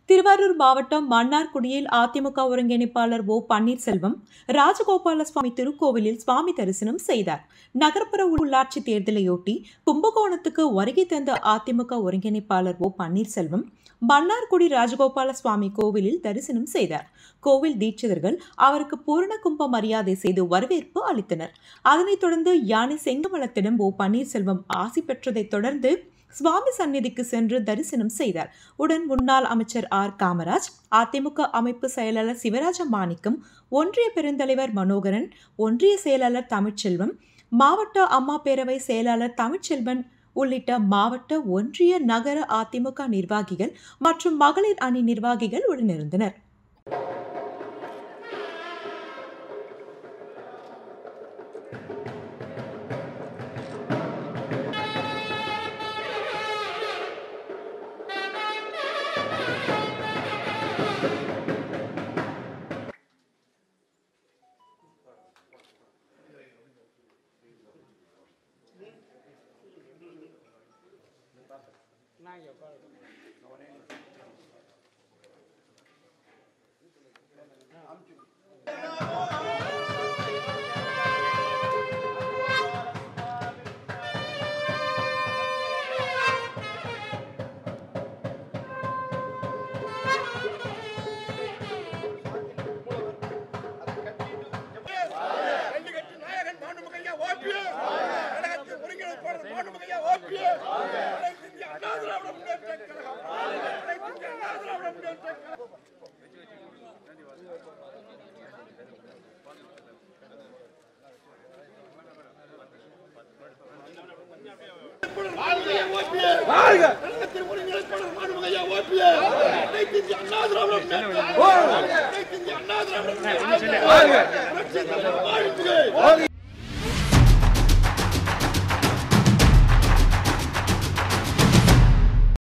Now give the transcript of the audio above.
திருவாரூர் மாவட்டம் மன்னார்குடியில் அதிமுக ஒருங்கிணைப்பாளர் ஓ பன்னீர்செல்வம் ராஜகோபால சுவாமி திருக்கோவிலில் சுவாமி தரிசனம் செய்தார் நகர்ப்புற உள்ளாட்சி தேர்தலையொட்டி கும்பகோணத்துக்கு வருகை தந்த அதிமுக ஒருங்கிணைப்பாளர் ஓ பன்னீர்செல்வம் மன்னார்குடி ராஜகோபால சுவாமி கோவிலில் தரிசனம் செய்தார் கோவில் தீட்சிதர்கள் அவருக்கு பூரண கும்ப மரியாதை செய்து வரவேற்பு அளித்தனர் அதனைத் தொடர்ந்து யானை செங்கமலத்திடம் ஓ பன்னீர்செல்வம் ஆசி பெற்றதைத் தொடர்ந்து சுவாமி சந்நிதிக்கு சென்று தரிசனம் செய்தார் உடன் முன்னாள் அமைச்சர் ஆர் காமராஜ் அதிமுக அமைப்பு செயலாளர் சிவராஜ மாணிக்கம் ஒன்றிய பெருந்தலைவர் மனோகரன் ஒன்றிய செயலாளர் தமிழ்ச்செல்வம் மாவட்ட அம்மா பேரவை செயலாளர் தமிழ்ச்செல்வன் உள்ளிட்ட மாவட்ட ஒன்றிய நகர அதிமுக நிர்வாகிகள் மற்றும் மகளிர் அணி நிர்வாகிகள் உடனிருந்தனர் கல்விக்கட்சி நாயகன் பாண்டுமுகையா ஓபிஎஸ் கழகத்தின் ஒருங்கிணைப்பாளர் பாண்டுமுகையா ஓபிஎஸ் அனைத்து இந்திய அண்ணா திராவிட முன்னேற்ற கழகம் அனைத்து இந்திய அண்ணா திராவிட முன்னேற்ற கழகம் கழகத்தின் ஒருங்கிணைப்பாளர் பாண்டுமுகையா ஓபிஎஸ் அனைத்து இந்திய அண்ணா திராவிட முன்னேற்ற கழகம் அனைத்து இந்திய அண்ணா திராவிட முன்னேற்ற கழகம் புரட்சி தலைவர் பாண்டுமுகை